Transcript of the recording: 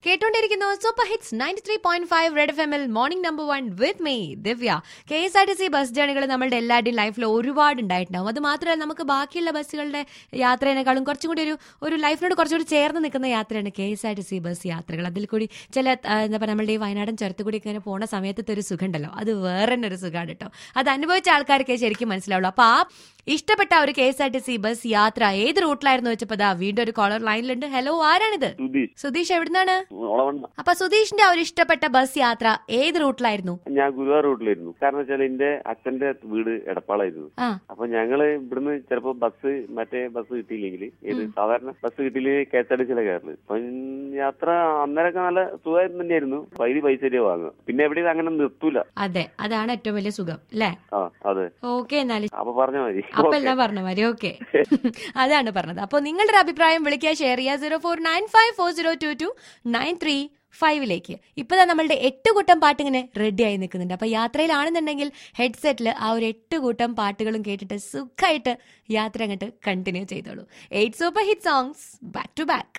കേട്ടോണ്ടിരിക്കുന്നു super hits ninety three point five red F എമ്മിൽ morning number one with me Divya K S R T C bus ജേണികൾ നമ്മളുടെ എല്ലാവരുടെയും ലൈഫിൽ ഒരുപാട് ഉണ്ടായിട്ടുണ്ടാവും അത് മാത്രമല്ല നമുക്ക് ബാക്കിയുള്ള ബസ്സുകളുടെ യാത്രേനേക്കാളും കുറച്ചും കൂടി ഒരു ഒരു ലൈഫിനോട് കുറച്ചുകൂടി ചേർന്ന് നിൽക്കുന്ന യാത്രയാണ് K S R T C bus യാത്രകൾ അതിൽ കൂടി ചില ആ, എന്താ പറയുക നമ്മളുടെ ഈ വയനാടൻ ചുരത്ത് കൂടി ഇങ്ങനെ പോണ സമയത്തത്തെ ഒരു സുഖം ഉണ്ടല്ലോ അത് വേറെ തന്നെ ഒരു സുഖമാണ് കേട്ടോ അത് അനുഭവിച്ച ആൾക്കാർക്ക് ശരിക്കും മനസ്സിലാവുള്ളൂ അപ്പൊ ആ ഇഷ്ടപ്പെട്ട ആ ഒരു K S R T C bus യാത്ര ഏത് റൂട്ടിലായിരുന്നു വെച്ചപ്പോ ദാ വീണ്ടും ഒരു കോളർ ലൈനിലുണ്ട് ഹലോ ആരാണിത് സുധീഷ് സുധീഷ് എവിടുന്നാണ് ഒളവണ്ണ അപ്പൊ സുധീഷിന്റെ ആ ഒരു ഇഷ്ടപ്പെട്ട ബസ് യാത്ര ഏത് റൂട്ടിലായിരുന്നു ഞാൻ ഗുരുവായൂർ റൂട്ടിലായിരുന്നു കാരണം വെച്ചാൽ എന്റെ അച്ഛന്റെ വീട് എടപ്പാളായിരുന്നു ആ അപ്പൊ ഞങ്ങള് ഇവിടുന്ന് ചിലപ്പോ ബസ് മറ്റേ ബസ് കിട്ടിയില്ലെങ്കിൽ ഏത് സാധാരണ ബസ് കിട്ടിയില്ലെങ്കിൽ കെ എസ് ആർ ടി സിയിലെ കയറല് അപ്പൊ യാത്ര അന്നേരമൊക്കെ നല്ല സുഖമായിട്ട് തന്നെയായിരുന്നു പൈരി പൈസ വാങ്ങുക പിന്നെ എവിടെയും അങ്ങനെ നിർത്തൂല അതെ അതാണ് ഏറ്റവും വലിയ സുഖം അല്ലേ ആ അതെ ഓക്കെ എന്നാലും അപ്പൊ പറഞ്ഞ മതി അപ്പൊ എല്ലാം പറഞ്ഞ മതി ഓക്കെ അതാണ് പറഞ്ഞത് അപ്പൊ നിങ്ങളുടെ ഒരു അഭിപ്രായം വിളിക്കുക ഷെയർ ചെയ്യുക zero four nine five four zero two two nine three ഫൈവിലേക്ക് ഇപ്പതാ നമ്മളുടെ എട്ട് കൂട്ടം പാട്ട് ഇങ്ങനെ റെഡി ആയി നിൽക്കുന്നുണ്ട് അപ്പൊ യാത്രയിലാണെന്നുണ്ടെങ്കിൽ ഹെഡ്സെറ്റിൽ ആ ഒരു എട്ട് കൂട്ടം പാട്ടുകളും കേട്ടിട്ട് സുഖമായിട്ട് യാത്ര അങ്ങോട്ട് കണ്ടിന്യൂ ചെയ്തോളൂ eight super hit songs back to back